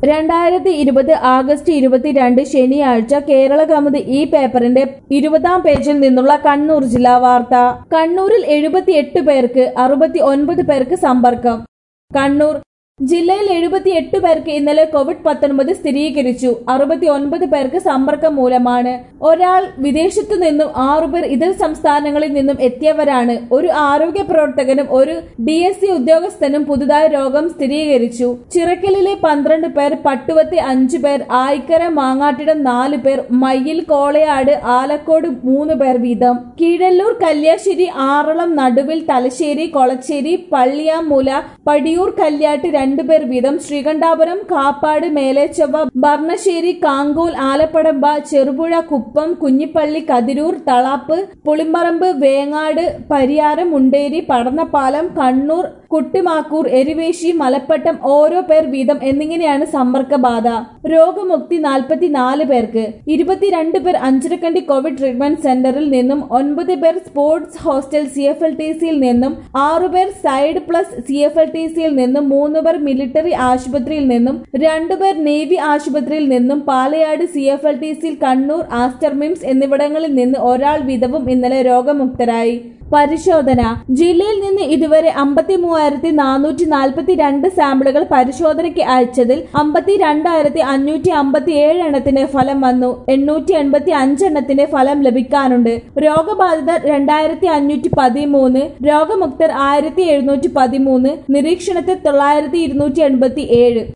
രണ്ടായിരത്തി ഇരുപത് ആഗസ്റ്റ് ഇരുപത്തിരണ്ട് ശനിയാഴ്ച കേരള കൗമുദി ഈ പേപ്പറിന്റെ ഇരുപതാം പേജിൽ നിന്നുള്ള കണ്ണൂർ ജില്ലാ വാർത്ത കണ്ണൂരിൽ എഴുപത്തിയെട്ട് പേർക്ക് അറുപത്തി ഒൻപത് പേർക്ക് സമ്പർക്കം കണ്ണൂർ ജില്ലയിൽ എഴുപത്തിയെട്ട് പേർക്ക് ഇന്നലെ കോവിഡ് പത്തൊൻപത് സ്ഥിരീകരിച്ചു അറുപത്തി ഒൻപത് പേർക്ക് സമ്പർക്കം മൂലമാണ് ഒരാൾ വിദേശത്തു നിന്നും ആറുപേർ ഇതര സംസ്ഥാനങ്ങളിൽ നിന്നും എത്തിയവരാണ് ഒരു ആരോഗ്യ പ്രവർത്തകനും ഒരു ഡി എസ് സി ഉദ്യോഗസ്ഥനും പുതുതായി രോഗം സ്ഥിരീകരിച്ചു ചിറക്കലിലെ പന്ത്രണ്ട് പേർ പട്ടുവത്തെ അഞ്ചു പേർ ആയിക്കര മാങ്ങാട്ടിടം നാല് പേർ മയ്യിൽ കോളയാട് ആലക്കോട് മൂന്ന് പേർ വീതം കീഴല്ലൂർ കല്യാശ്ശേരി ആറളം നടുവിൽ തലശ്ശേരി കൊളച്ചേരി പള്ളിയാമൂല പടിയൂർ കല്യാട്ട് രണ്ടുപേർ വീതം ശ്രീകണ്ഠാപുരം കാപ്പാട് മേലേച്ചൊവ്വ ഭർണശ്ശേരി കാങ്കോൽ ആലപ്പടമ്പ ചെറുപുഴ കുപ്പം കുഞ്ഞിപ്പള്ളി കതിരൂർ തളാപ്പ് പുളിമ്പറമ്പ് വേങ്ങാട് പരിയാരം മുണ്ടേരി പടന്നപ്പാലം കണ്ണൂർ കുട്ടിമാക്കൂർ എരിവേശി മലപ്പട്ടം ഓരോ പേർ വീതം എന്നിങ്ങനെയാണ് സമ്പർക്ക ബാധ രോഗമുക്തി നാൽപ്പത്തിനാല് പേർക്ക് ഇരുപത്തിരണ്ട് പേർ അഞ്ചരക്കണ്ടി കോവിഡ് ട്രീറ്റ്മെന്റ് സെന്ററിൽ നിന്നും ഒൻപത് പേർ sports hostel C F L T സിയിൽ നിന്നും ആറുപേർ side plus C F L T സിയിൽ നിന്നും മൂന്ന് പേർ മിലിറ്ററി ആശുപത്രിയിൽ നിന്നും രണ്ടുപേർ നേവി ആശുപത്രിയിൽ നിന്നും Palayad C F L T സിയിൽ കണ്ണൂർ ആസ്റ്റർ മിംസ് എന്നിവിടങ്ങളിൽ നിന്ന് ഒരാൾ വീതവും ഇന്നലെ രോഗമുക്തരായി പരിശോധന ജില്ലയിൽ നിന്ന് ഇതുവരെ അമ്പത്തി മൂവായിരത്തി നാനൂറ്റി നാൽപ്പത്തി രണ്ട് സാമ്പിളുകൾ പരിശോധനയ്ക്ക് അയച്ചതിൽ അമ്പത്തി രണ്ടായിരത്തി അഞ്ഞൂറ്റി അമ്പത്തി ഏഴ് എണ്ണത്തിന്റെ ഫലം വന്നു എണ്ണൂറ്റി എൺപത്തി അഞ്ച് എണ്ണത്തിന്റെ ഫലം ലഭിക്കാനുണ്ട് രോഗബാധിതർ രണ്ടായിരത്തി അഞ്ഞൂറ്റി പതിമൂന്ന് രോഗമുക്തർ ആയിരത്തി എഴുന്നൂറ്റി പതിമൂന്ന് നിരീക്ഷണത്തിൽ തൊള്ളായിരത്തി ഇരുന്നൂറ്റി എൺപത്തി ഏഴ്